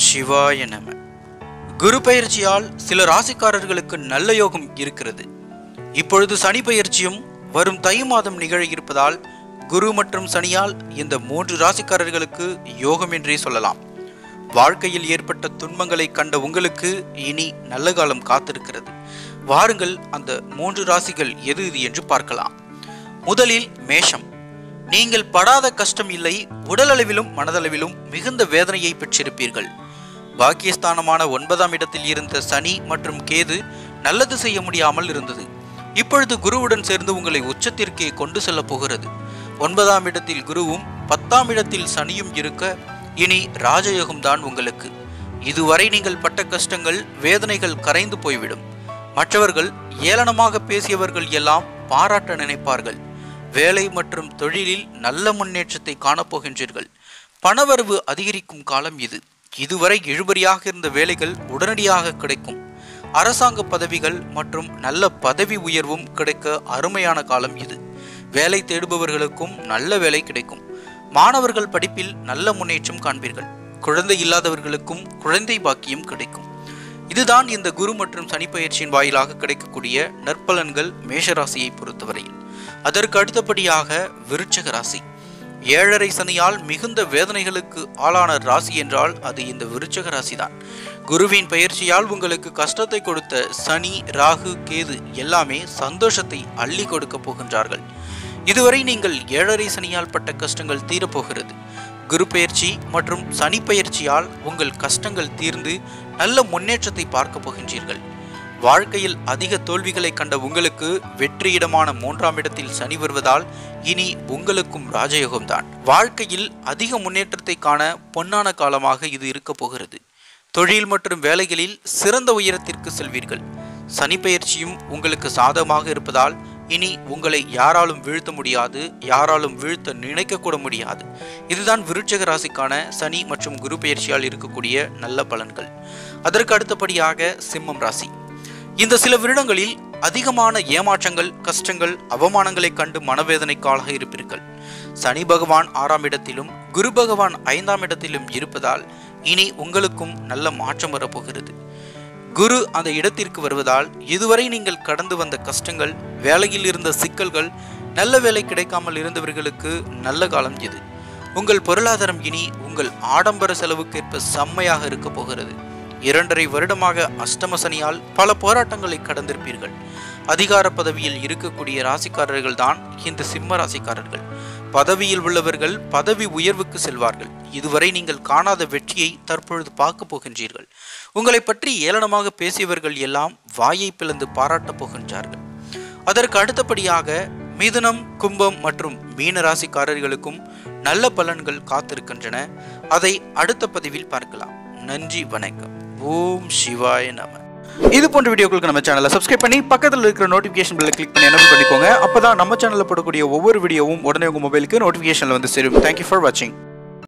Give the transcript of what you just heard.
சிவாய நம குரு பெயர்ச்சியால் சில ராசிக்காரர்களுக்கு நல்ல யோகம் இருக்கிறது இப்பொழுது சனி பெயர்ச்சியும் வரும் தை மாதம் நிகழ இருப்பதால் குரு மற்றும் சனியால் இந்த மூன்று ராசிக்காரர்களுக்கு யோகம் என்றே சொல்லலாம் வாழ்க்கையில் ஏற்பட்ட துன்பங்களை கண்ட உங்களுக்கு இனி நல்ல காலம் காத்திருக்கிறது வாருங்கள் அந்த மூன்று ராசிகள் எது இது என்று பார்க்கலாம் முதலில் மேஷம் நீங்கள் படாத கஷ்டம் இல்லை உடலளவிலும் மனதளவிலும் மிகுந்த வேதனையை பெற்றிருப்பீர்கள் பாக்கியஸ்தானமான ஒன்பதாம் இடத்தில் இருந்த சனி மற்றும் கேது நல்லது செய்ய முடியாமல் இருந்தது இப்பொழுது குருவுடன் சேர்ந்து உங்களை உச்சத்திற்கே கொண்டு செல்லப் போகிறது ஒன்பதாம் இடத்தில் குருவும் பத்தாம் இடத்தில் சனியும் இருக்க இனி ராஜயோகம் தான் உங்களுக்கு இதுவரை நீங்கள் பட்ட கஷ்டங்கள் வேதனைகள் கரைந்து போய்விடும் மற்றவர்கள் ஏளனமாக பேசியவர்கள் எல்லாம் பாராட்ட நினைப்பார்கள் வேலை மற்றும் தொழிலில் நல்ல முன்னேற்றத்தை காணப்போகின்றீர்கள் பணவரவு அதிகரிக்கும் காலம் இது இதுவரை இழுபறியாக இருந்த வேலைகள் உடனடியாக கிடைக்கும் அரசாங்க பதவிகள் மற்றும் நல்ல பதவி உயர்வும் கிடைக்க அருமையான காலம் இது வேலை தேடுபவர்களுக்கும் நல்ல வேலை கிடைக்கும் மாணவர்கள் படிப்பில் நல்ல முன்னேற்றம் காண்பீர்கள் குழந்தை இல்லாதவர்களுக்கும் குழந்தை பாக்கியம் கிடைக்கும் இதுதான் இந்த குரு மற்றும் சனி பயிற்சியின் வாயிலாக கிடைக்கக்கூடிய நற்பலன்கள் மேஷராசியை பொறுத்தவரையில் அதற்கு அடுத்தபடியாக விருச்சக ராசி ஏழரை சனியால் மிகுந்த வேதனைகளுக்கு ஆளான ராசி என்றால் அது இந்த விருச்சக ராசிதான் குருவின் பயிற்சியால் உங்களுக்கு கஷ்டத்தை கொடுத்த சனி ராகு கேது எல்லாமே சந்தோஷத்தை அள்ளி கொடுக்க போகின்றார்கள் இதுவரை நீங்கள் ஏழரை சனியால் பட்ட கஷ்டங்கள் தீரப்போகிறது குரு பயிற்சி மற்றும் சனி பயிற்சியால் உங்கள் கஷ்டங்கள் தீர்ந்து நல்ல முன்னேற்றத்தை பார்க்க போகின்றீர்கள் வாழ்க்கையில் அதிக தோல்விகளை கண்ட உங்களுக்கு வெற்றியிடமான மூன்றாம் இடத்தில் சனி வருவதால் இனி உங்களுக்கும் ராஜயோகம்தான் வாழ்க்கையில் அதிக முன்னேற்றத்தை காண பொன்னான காலமாக இது இருக்க போகிறது தொழில் மற்றும் வேலைகளில் சிறந்த உயரத்திற்கு செல்வீர்கள் சனி பயிற்சியும் உங்களுக்கு சாதகமாக இருப்பதால் இனி உங்களை யாராலும் வீழ்த்த முடியாது யாராலும் வீழ்த்த நினைக்க கூட முடியாது இதுதான் விருட்சக ராசிக்கான சனி மற்றும் குரு பயிற்சியால் இருக்கக்கூடிய நல்ல பலன்கள் அதற்கு அடுத்தபடியாக சிம்மம் ராசி இந்த சில வருடங்களில் அதிகமான ஏமாற்றங்கள் கஷ்டங்கள் அவமானங்களை கண்டு மனவேதனைக்கு ஆளாக இருப்பீர்கள் சனி பகவான் ஆறாம் இடத்திலும் குரு பகவான் ஐந்தாம் இடத்திலும் இருப்பதால் இனி உங்களுக்கும் நல்ல மாற்றம் வரப்போகிறது குரு அந்த இடத்திற்கு வருவதால் இதுவரை நீங்கள் கடந்து வந்த கஷ்டங்கள் வேலையில் இருந்த சிக்கல்கள் நல்ல வேலை கிடைக்காமல் இருந்தவர்களுக்கு நல்ல காலம் இது உங்கள் பொருளாதாரம் இனி உங்கள் ஆடம்பர செலவுக்கேற்ப செம்மையாக இருக்க போகிறது இரண்டரை வருடமாக அஷ்டம சனியால் பல போராட்டங்களை கடந்திருப்பீர்கள் அதிகார பதவியில் இருக்கக்கூடிய ராசிக்காரர்கள் தான் இந்த சிம்ம ராசிக்காரர்கள் பதவியில் உள்ளவர்கள் பதவி உயர்வுக்கு செல்வார்கள் இதுவரை நீங்கள் காணாத வெற்றியை தற்பொழுது பார்க்க போகின்றீர்கள் உங்களை பற்றி ஏளனமாக பேசியவர்கள் எல்லாம் வாயை பிளந்து பாராட்டப் போகின்றார்கள் அதற்கு அடுத்தபடியாக மிதுனம் கும்பம் மற்றும் மீன ராசிக்காரர்களுக்கும் நல்ல பலன்கள் காத்திருக்கின்றன அதை அடுத்த பதிவில் பார்க்கலாம் நன்றி வணக்கம் ஓம் சிவாய நம இது போன்ற வீடியோக்களுக்கு நம்ம சேனலை சப்ஸ்கிரைப் பண்ணி பக்கத்தில் இருக்கிற நோட்டிஃபிகேஷன் பில்லை கிளிக் பண்ணி என்ன பண்ணிக்கோங்க அப்பதான் நம்ம சேனலில் போடக்கூடிய ஒவ்வொரு வீடியோவும் உடனே உங்கள் மொபைலுக்கு நோட்டிஃபிகேஷனில் வந்து சேரும் தேங்க்யூ ஃபார் வாட்சிங்